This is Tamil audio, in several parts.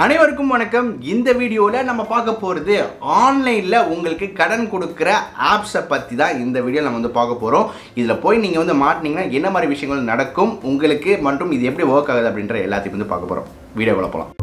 அனைவருக்கும் வணக்கம் இந்த வீடியோவில் நம்ம பார்க்க போகிறது ஆன்லைனில் உங்களுக்கு கடன் கொடுக்குற ஆப்ஸை பற்றி தான் இந்த வீடியோ நம்ம வந்து பார்க்க போகிறோம் இதில் போய் நீங்கள் வந்து மாட்டினீங்கன்னா என்ன மாதிரி விஷயங்கள் நடக்கும் உங்களுக்கு மற்றும் இது எப்படி ஒர்க் ஆகுது அப்படின்ற எல்லாத்தையும் வந்து பார்க்க போகிறோம் வீடியோவில் போகலாம்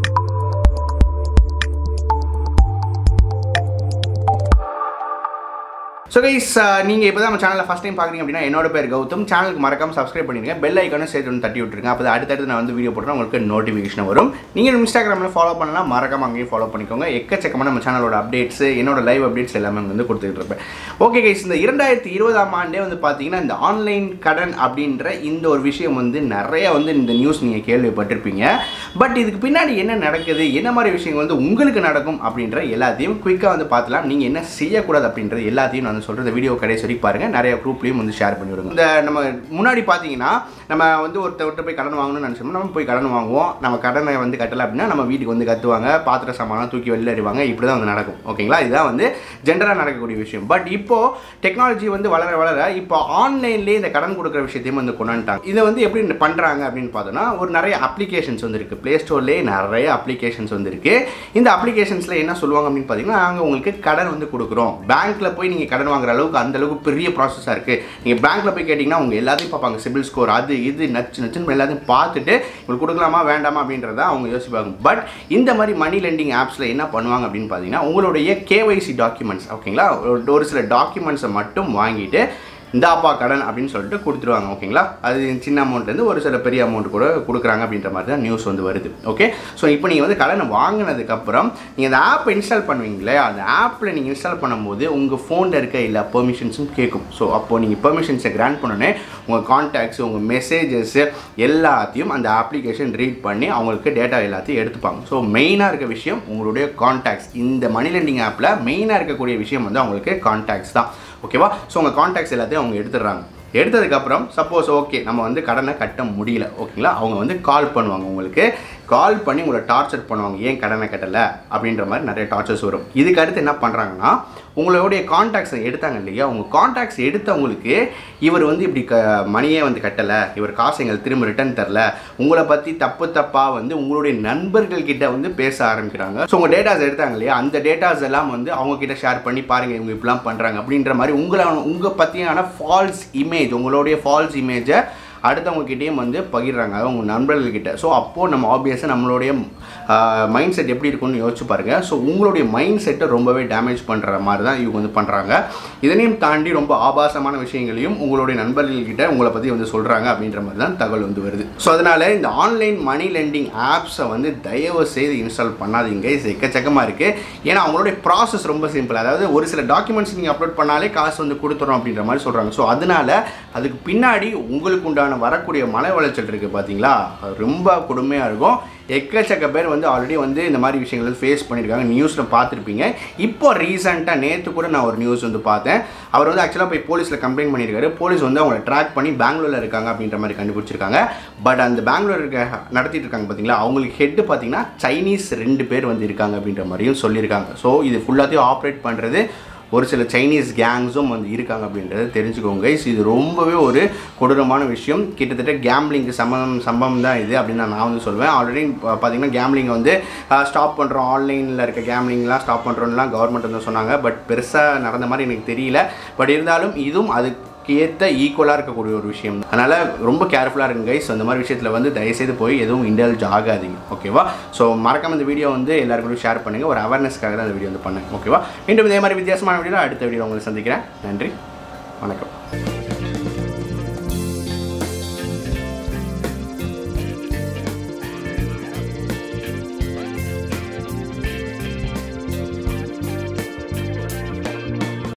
ஸோ கைஸ் நீங்கள் இப்போ தான் நம்ம சேனலில் ஃபஸ்ட் டைம் பார்க்குறீங்க அப்படின்னா என்னோட பேர் கௌதம் சேனலுக்கு மறக்காம சப்ஸ்கிரைப் பண்ணிடுங்க பெல் ஐக்கானும் சேர்த்து வந்து தட்டி விட்டுருங்க அப்போ அடுத்தடுத்து நான் வந்து வீடியோ போட்டேன் உங்களுக்கு நோட்டிஃபிகேஷன் வரும் நீங்கள் இன்ஸ்டாகிராமில் ஃபாலோ பண்ணலாம் மறக்காம அங்கேயும் ஃபாலோ பண்ணிக்கோங்க எக்கச்சக்கமான நம்ம சேனலோட அப்டேட்ஸ் என்னோட லைவ் அப்டேட்ஸ் எல்லாமே வந்து கொடுத்துட்டு இருப்பேன் ஓகே கைஸ் இந்த இரண்டாயிரத்தி இருபதாம் ஆண்டே வந்து பார்த்தீங்கன்னா இந்த ஆன்லைன் கடன் அப்படின்ற இந்த ஒரு விஷயம் வந்து நிறைய வந்து இந்த நியூஸ் நீங்கள் கேள்விப்பட்டிருப்பீங்க பட் இதுக்கு பின்னாடி என்ன நடக்குது என்ன மாதிரி விஷயங்கள் வந்து உங்களுக்கு நடக்கும் அப்படின்ற எல்லாத்தையும் குயிக்காக வந்து பார்த்துலாம் நீங்கள் என்ன செய்யக்கூடாது அப்படின்றது எல்லாத்தையும் நான் வந்து சொல்கிறேன் வீடியோ கடைசி வரைக்கும் பாருங்கள் நிறைய குரூப்லேயும் வந்து ஷேர் பண்ணி விடுங்க இந்த நம்ம முன்னாடி பார்த்தீங்கன்னா நம்ம வந்து ஒருத்தவர்கிட்ட போய் கடன் வாங்கணும்னு நினச்சோம்னா நம்ம போய் கடன் வாங்குவோம் நம்ம கடனை வந்து கட்டலை அப்படின்னா நம்ம வீட்டுக்கு வந்து கத்துவாங்க பாத்திர சாமான்லாம் தூக்கி வெளில எறிவாங்க இப்படி தான் வந்து நடக்கும் ஓகேங்களா இதுதான் வந்து ஜென்ரலாக நடக்கக்கூடிய விஷயம் பட் இப்போது டெக்னாலஜி வந்து வளர வளர இப்போ ஆன்லைன்லேயே இந்த கடன் கொடுக்குற விஷயத்தையும் வந்து கொண்டாந்துட்டாங்க இதை வந்து எப்படி பண்ணுறாங்க அப்படின்னு பார்த்தோன்னா ஒரு நிறைய அப்ளிகேஷன்ஸ் வந்து இருக்குது ப்ளே ஸ்டோர்லேயே நிறைய அப்ளிகேஷன்ஸ் வந்து இருக்குது இந்த அப்ளிகேஷன்ஸில் என்ன சொல்லுவாங்க அப்படின்னு பார்த்தீங்கன்னா நாங்கள் உங்களுக்கு கடன் வந்து கொடுக்குறோம் பேங்க்கில் போய் நீங்கள் கடன் வாங்குற அளவுக்கு அந்த அளவுக்கு பெரிய ப்ராசஸாக இருக்குது நீங்கள் பேங்க்கில் போய் கேட்டிங்கன்னா அவங்க எல்லாத்தையும் பார்ப்பாங்க சிபில் ஸ்கோர் அது இது நச்சு நச்சுன்னு எல்லாத்தையும் பார்த்துட்டு உங்களுக்கு கொடுக்கலாமா வேண்டாமா அப்படின்றத அவங்க யோசிப்பாங்க பட் இந்த மாதிரி மணி லெண்டிங் ஆப்ஸில் என்ன பண்ணுவாங்க அப்படின்னு பார்த்தீங்கன்னா உங்களுடைய கேஒய்சி டாக்குமெண்ட்ஸ் ஓகேங்களா ஒரு- ஒரு சில டாக்குமெண்ட்ஸை மட்டும் வாங்கிட்டு இந்தாப்பா கடன் அப்படின்னு சொல்லிட்டு கொடுத்துருவாங்க ஓகேங்களா அது சின்ன அமௌண்ட்லேருந்து ஒரு சில பெரிய அமௌண்ட் கூட கொடுக்குறாங்க அப்படின்ற மாதிரி தான் நியூஸ் வந்து வருது ஓகே ஸோ இப்போ நீங்கள் வந்து கடனை வாங்கினதுக்கப்புறம் நீங்கள் அந்த ஆப் இன்ஸ்டால் பண்ணுவீங்களே அந்த ஆப்பில் நீங்கள் இன்ஸ்டால் பண்ணும்போது உங்கள் ஃபோனில் இருக்க எல்லா பெர்மிஷன்ஸும் கேட்கும் ஸோ அப்போது நீங்கள் பெர்மிஷன்ஸை கிராண்ட் பண்ணோன்னே உங்கள் கான்டாக்ட்ஸ் உங்கள் மெசேஜஸ் எல்லாத்தையும் அந்த அப்ளிகேஷன் ரீட் பண்ணி அவங்களுக்கு டேட்டா எல்லாத்தையும் எடுத்துப்பாங்க ஸோ மெயினாக இருக்க விஷயம் உங்களுடைய கான்டாக்ட்ஸ் இந்த மணி லெண்டிங் ஆப்பில் மெயினாக இருக்கக்கூடிய விஷயம் வந்து அவங்களுக்கு கான்டாக்ட்ஸ் தான் ஓகேவா ஸோ உங்கள் கான்டாக்ட்ஸ் எல்லாத்தையும் அவங்க எடுத்துடுறாங்க எடுத்ததுக்கப்புறம் சப்போஸ் ஓகே நம்ம வந்து கடனை கட்ட முடியல ஓகேங்களா அவங்க வந்து கால் பண்ணுவாங்க உங்களுக்கு கால் பண்ணி உங்களை டார்ச்சர் பண்ணுவாங்க ஏன் கடனை கட்டலை அப்படின்ற மாதிரி நிறைய டார்ச்சர்ஸ் வரும் இதுக்கு அடுத்து என்ன பண்ணுறாங்கன்னா உங்களுடைய கான்டாக்ட்ஸை எடுத்தாங்க இல்லையா உங்கள் கான்டாக்ட்ஸ் எடுத்தவங்களுக்கு இவர் வந்து இப்படி க மணியே வந்து கட்டலை இவர் காசு எங்களுக்கு திரும்ப ரிட்டர்ன் தரல உங்களை பற்றி தப்பு தப்பாக வந்து உங்களுடைய நண்பர்கள் கிட்ட வந்து பேச ஆரம்பிக்கிறாங்க ஸோ உங்கள் டேட்டாஸ் எடுத்தாங்க இல்லையா அந்த டேட்டாஸ் எல்லாம் வந்து அவங்க கிட்ட ஷேர் பண்ணி பாருங்க இவங்க இப்படிலாம் பண்ணுறாங்க அப்படின்ற மாதிரி உங்களை உங்கள் பற்றியான ஃபால்ஸ் இமேஜ் உங்களுடைய ஃபால்ஸ் இமேஜை அடுத்தவங்க கிட்டேயும் வந்து பகிர்றாங்க அதாவது உங்கள் நண்பர்கள்கிட்ட ஸோ அப்போது நம்ம ஆப்வியஸாக நம்மளுடைய மைண்ட் செட் எப்படி இருக்கும்னு யோசிச்சு பாருங்கள் ஸோ உங்களுடைய மைண்ட் செட்டை ரொம்பவே டேமேஜ் பண்ணுற மாதிரி தான் இவங்க வந்து பண்ணுறாங்க இதனையும் தாண்டி ரொம்ப ஆபாசமான விஷயங்களையும் உங்களுடைய நண்பர்கள்கிட்ட உங்களை பற்றி வந்து சொல்கிறாங்க அப்படின்ற மாதிரி தான் தகவல் வந்து வருது ஸோ அதனால் இந்த ஆன்லைன் மணி லெண்டிங் ஆப்ஸை வந்து தயவு செய்து இன்ஸ்டால் பண்ணாதீங்க இது எக்கச்சக்கமாக இருக்குது ஏன்னா அவங்களுடைய ப்ராசஸ் ரொம்ப சிம்பிள் அதாவது ஒரு சில டாக்குமெண்ட்ஸ் நீங்கள் அப்லோட் பண்ணாலே காசு வந்து கொடுத்துறோம் அப்படின்ற மாதிரி சொல்கிறாங்க ஸோ அதனால அதுக்கு பின்னாடி உங்களுக்கு உண்டான வரக்கூடிய மன உளைச்சல் இருக்குது பார்த்தீங்களா அது ரொம்ப கொடுமையாக இருக்கும் எக்கச்சக்க பேர் வந்து ஆல்ரெடி வந்து இந்த மாதிரி விஷயங்கள் ஃபேஸ் பண்ணியிருக்காங்க நியூஸில் பார்த்துருப்பீங்க இப்போ ரீசெண்டாக நேற்று கூட நான் ஒரு நியூஸ் வந்து பார்த்தேன் அவர் வந்து ஆக்சுவலாக போய் போலீஸில் கம்ப்ளைண்ட் பண்ணியிருக்காரு போலீஸ் வந்து அவங்களை ட்ராக் பண்ணி பெங்களூரில் இருக்காங்க அப்படின்ற மாதிரி கண்டுபிடிச்சிருக்காங்க பட் அந்த பெங்களூர் இருக்க நடத்திட்டு இருக்காங்க பார்த்தீங்களா அவங்களுக்கு ஹெட் பார்த்தீங்கன்னா சைனீஸ் ரெண்டு பேர் வந்து இருக்காங்க அப்படின்ற மாதிரியும் சொல்லியிருக்காங்க ஸோ இது ஃபுல்லாத்தையும் ஆப்ரேட் பண்ணுறது ஒரு சில சைனீஸ் கேங்ஸும் வந்து இருக்காங்க அப்படின்றத தெரிஞ்சுக்கோங்க guys. இது ரொம்பவே ஒரு கொடூரமான விஷயம் கிட்டத்தட்ட கேம்லிங்க்கு சம்பந்தம் சம்பவம் தான் இது அப்படின்னு நான் வந்து சொல்லுவேன் ஆல்ரெடி பார்த்தீங்கன்னா கேம்லிங்கை வந்து ஸ்டாப் பண்ணுறோம் ஆன்லைனில் இருக்க கேம்லிங்லாம் ஸ்டாப் பண்ணுறோம்லாம் கவர்மெண்ட் வந்து சொன்னாங்க பட் பெருசாக நடந்த மாதிரி எனக்கு தெரியல பட் இருந்தாலும் இதுவும் அதுக்கு ஏற்ற ஈக்குவலாக இருக்கக்கூடிய ஒரு விஷயம் அதனால் ரொம்ப கேர்ஃபுல்லாக இருங்க கைஸ் அந்த மாதிரி விஷயத்தில் வந்து தயவுசெய்து போய் எதுவும் இன்டல்ஜ் ஆகாதீங்க ஓகேவா ஸோ மறக்காம இந்த வீடியோ வந்து எல்லாருக்கும் ஷேர் பண்ணுங்கள் ஒரு அவேர்னஸ்க்காக தான் இந்த வீடியோ வந்து பண்ணேன் ஓகேவா மீண்டும் இதே மாதிரி வித்தியாசமான வீடியோ அடுத்த வீடியோ உங்களை சந்திக்கிறேன் நன்றி வணக்கம்